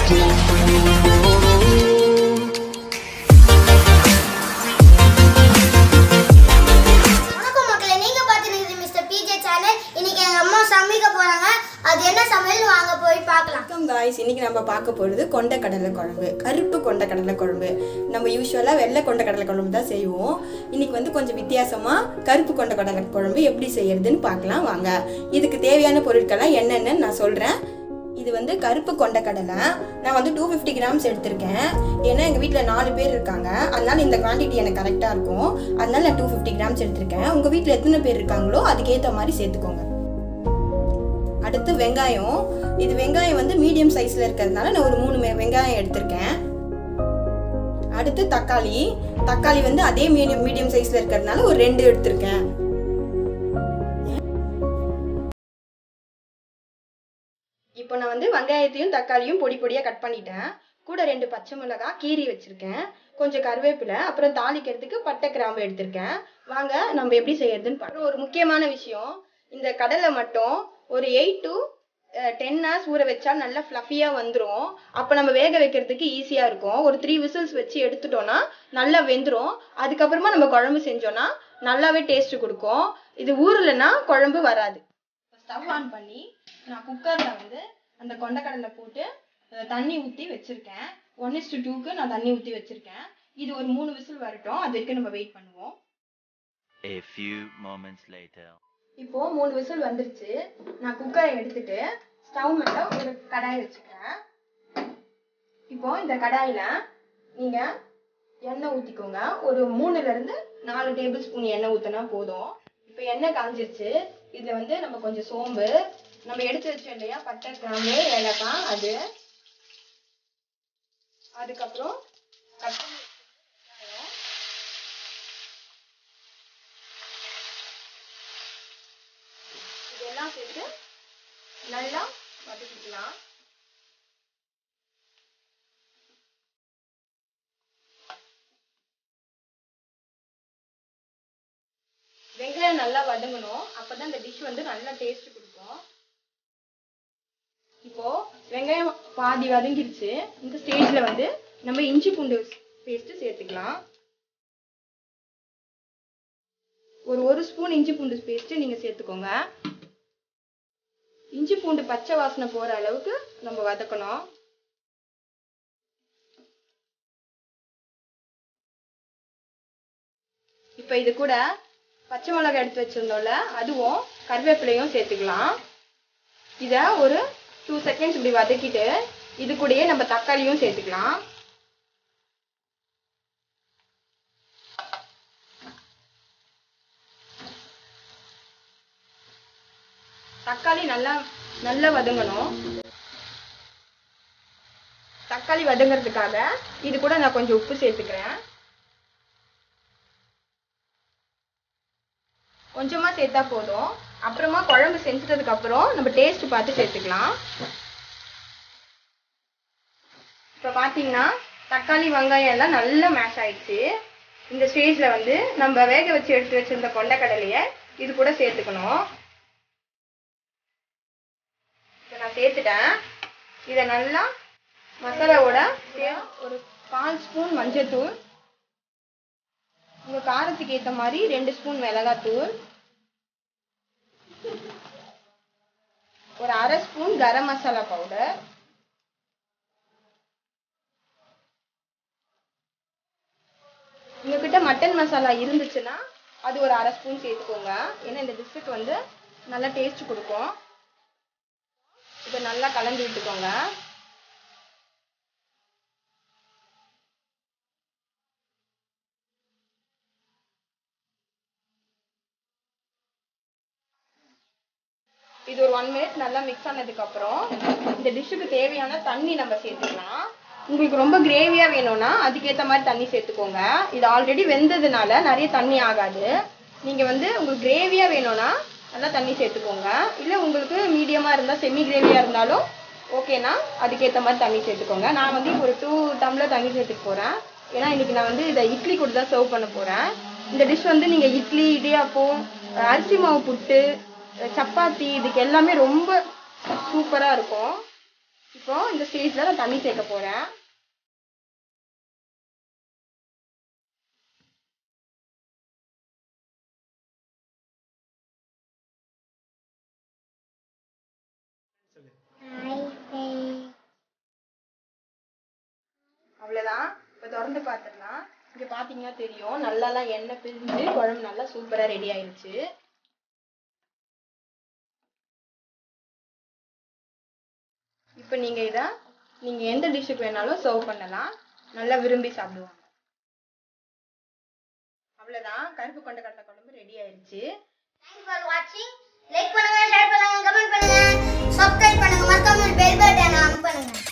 வணக்கம் மக்களே நீங்க பார்த்துருக்குது மிஸ்டர் பிஜே சேனல் இன்னைக்கு எங்க அம்மா சமைக்க போறாங்க அது என்ன சமையல் வாங்க போய் பார்க்கலாம் வணக்கம் காய்ஸ் இன்னைக்கு நம்ம பார்க்க போகிறது கொண்டக்கடலை குழம்பு கருப்பு கொண்டக்கடலை குழம்பு நம்ம யூஸ்வலாக வெள்ளை கொண்டக்கடலை குழம்பு தான் செய்வோம் இன்னைக்கு வந்து கொஞ்சம் வித்தியாசமாக கருப்பு கொண்டக்கடலை குழம்பு எப்படி செய்யறதுன்னு பார்க்கலாம் வாங்க இதுக்கு தேவையான பொருட்கள்லாம் என்னென்னு நான் சொல்கிறேன் இது வந்து கருப்பு கொண்டக்கடலை நான் வந்து டூ ஃபிஃப்டி கிராம்ஸ் எடுத்திருக்கேன் ஏன்னா எங்கள் வீட்டில் நாலு பேர் இருக்காங்க அதனால இந்த குவான்டிட்டி எனக்கு கரெக்டாக இருக்கும் அதனால நான் டூ ஃபிஃப்டி கிராம்ஸ் எடுத்திருக்கேன் உங்கள் வீட்டில் எத்தனை பேர் இருக்காங்களோ அதுக்கேற்ற மாதிரி சேர்த்துக்கோங்க அடுத்து வெங்காயம் இது வெங்காயம் வந்து மீடியம் சைஸ்ல இருக்கிறதுனால நான் ஒரு மூணு மெ- வெங்காயம் எடுத்திருக்கேன் அடுத்து தக்காளி தக்காளி வந்து அதே மீடியம் மீடியம் சைஸ்ல இருக்கிறதுனால ஒரு ரெண்டு எடுத்திருக்கேன் இப்போ நான் வந்து வெங்காயத்தையும் தக்காளியும் பொடி பொடியாக கட் பண்ணிட்டேன் கூட ரெண்டு பச்சை மிளகாய் கீரி வச்சிருக்கேன் கொஞ்சம் கருவேப்பிலை அப்புறம் தாளிக்கிறதுக்கு பட்டை கிராம்பு எடுத்திருக்கேன் வாங்க நம்ம எப்படி செய்யறதுன்னு பார்க்கலாம் ஒரு முக்கியமான விஷயம் இந்த கடலை மட்டும் ஒரு எயிட் டு டென் ஹவர்ஸ் ஊற வச்சா நல்லா ஃப்ளஃபியாக வந்துடும் அப்போ நம்ம வேக வைக்கிறதுக்கு ஈஸியாக இருக்கும் ஒரு த்ரீ விசில்ஸ் வச்சு எடுத்துட்டோம்னா நல்லா வெந்துடும் அதுக்கப்புறமா நம்ம குழம்பு செஞ்சோம்னா நல்லாவே டேஸ்ட் கொடுக்கும் இது ஊறலைன்னா குழம்பு வராது ஸ்டவ் ஆன் பண்ணி நான் குக்கரில் வந்து அந்த கொண்டக்கடலை போட்டு அஹ், தண்ணி ஊற்றி வச்சுருக்கேன் ஒன் இஸ் டூக்கு நான் தண்ணி ஊற்றி வச்சுருக்கேன் இது ஒரு மூணு விசில் வரட்டும் அது வரைக்கும் நம்ம வெயிட் பண்ணுவோம் A few moments later. இப்போ மூணு விசில் வந்துருச்சு நான் குக்கரை எடுத்துட்டு ஸ்டவ் மேல ஒரு கடாய் வச்சுக்கிறேன் இப்போ இந்த கடாயில நீங்க எண்ணெய் ஊத்திக்கோங்க ஒரு மூணுல இருந்து நாலு டேபிள் ஸ்பூன் எண்ணெய் ஊத்தினா போதும் இப்போ எண்ணெய் காஞ்சிருச்சு இதுல வந்து நம்ம கொஞ்சம் சோம்பு நம்ம எடுத்து வச்சோம் இல்லையா பட்டை கிராம்பு ஏலக்காய் அது அதுக்கப்புறம் கட் பண்ணி வச்சிருக்க வெங்காயம் இதெல்லாம் சேர்த்து நல்லா வதக்கிக்கலாம் வெங்காயம் நல்லா வதங்கணும் அப்பதான் இந்த டிஷ் வந்து நல்லா டேஸ்ட் கொடுக்கும் இப்போ வெங்காயம் பாதி வதங்கிருச்சு இந்த ஸ்டேஜ்ல வந்து நம்ம இஞ்சி பூண்டு பேஸ்ட் சேர்த்துக்கலாம் ஒரு ஒரு ஸ்பூன் இஞ்சி பூண்டு பேஸ்ட் நீங்க சேர்த்துக்கோங்க இஞ்சி பூண்டு பச்சை வாசனை போற அளவுக்கு நம்ம வதக்கணும் இப்போ இது கூட பச்சை மிளகாய் எடுத்து வச்சிருந்தோம்ல அதுவும் கருவேப்பிலையும் சேர்த்துக்கலாம் இதை ஒரு டூ செகண்ட்ஸ் இப்படி வதக்கிட்டு இது கூடயே நம்ம தக்காளியும் சேர்த்துக்கலாம் தக்காளி நல்லா நல்லா வதங்கணும் தக்காளி வதங்குறதுக்காக இது கூட நான் கொஞ்சம் உப்பு சேர்த்துக்கிறேன் கொஞ்சமா சேர்த்தா போதும் அப்புறமா குழம்பு செஞ்சதுக்கு அப்புறம் நம்ம டேஸ்ட் பார்த்து சேர்த்துக்கலாம் இப்போ பார்த்தீங்கன்னா தக்காளி வெங்காயம் எல்லாம் நல்லா மேஷ் ஆயிடுச்சு இந்த ஸ்டேஜ்ல வந்து நம்ம வேக வச்சு எடுத்து வச்சிருந்த கொண்டக்கடலையை இது கூட சேர்த்துக்கணும் இப்போ நான் சேர்த்துட்டேன் இதை நல்லா மசாலாவோட சே- ஒரு கால் ஸ்பூன் மஞ்சத்தூள் உங்கள் காரத்துக்கு ஏற்ற மாதிரி ரெண்டு ஸ்பூன் மிளகாத்தூள் ஒரு அரை ஸ்பூன் கரம் மசாலா பவுடர் உங்ககிட்ட மட்டன் மசாலா இருந்துச்சுன்னா அது ஒரு அரை ஸ்பூன் சேர்த்துக்கோங்க ஏன்னா இந்த டிஷ்ஷுக்கு வந்து நல்லா டேஸ்ட் கொடுக்கும் இதை நல்லா கலந்து விட்டுக்கோங்க இது ஒரு ஒன் மினிட் நல்லா மிக்ஸ் ஆனதுக்கு அப்புறம் இந்த டிஷ்ஷுக்கு தேவையான தண்ணி நம்ம சேர்த்துக்கலாம் உங்களுக்கு ரொம்ப கிரேவியா வேணும்னா அதுக்கேற்ற மாதிரி தண்ணி சேர்த்துக்கோங்க இது ஆல்ரெடி வெந்ததுனால நிறைய தண்ணி ஆகாது நீங்க வந்து உங்களுக்கு கிரேவியா வேணும்னா நல்லா தண்ணி சேர்த்துக்கோங்க இல்லை உங்களுக்கு மீடியமா இருந்தா செமி கிரேவியா இருந்தாலும் ஓகேனா அதுக்கேற்ற மாதிரி தண்ணி சேர்த்துக்கோங்க நான் வந்து இப்போ ஒரு டூ டம்ளர் தண்ணி சேர்த்துக்க போறேன் ஏன்னா இன்னைக்கு நான் வந்து இதை இட்லி கூட தான் சர்வ் பண்ண போறேன் இந்த டிஷ் வந்து நீங்க இட்லி இடியாப்பம் அரிசி மாவு புட்டு சப்பாத்தி இதுக்கு எல்லாமே ரொம்ப சூப்பரா இருக்கும் இப்போ இந்த ஸ்டேஜ்ல நான் தண்ணி சேர்க்க போறேன் அவ்வளோதான் இப்போ திறந்து பார்த்துடலாம் இங்கே பார்த்தீங்கன்னா தெரியும் நல்லாலாம் எண்ணெய் பிரிஞ்சு குழம்பு நல்லா சூப்பராக ரெடி ஆயிடுச்சு இப்போ நீங்கள் இதை நீங்கள் எந்த டிஷ்ஷுக்கு வேணாலும் சர்வ் பண்ணலாம் நல்லா விரும்பி சாப்பிடுவாங்க அவ்வளோதான் கருப்பு கொண்ட கடலை குழம்பு ரெடி ஆயிடுச்சு தேங்க்ஸ் ஃபார் வாட்சிங் லைக் பண்ணுங்க ஷேர் பண்ணுங்க கமெண்ட் பண்ணுங்க சப்ஸ்கிரைப் பண்ணுங்க மறக்காம பெல் பட்டனை ஆன் பண்ணுங்க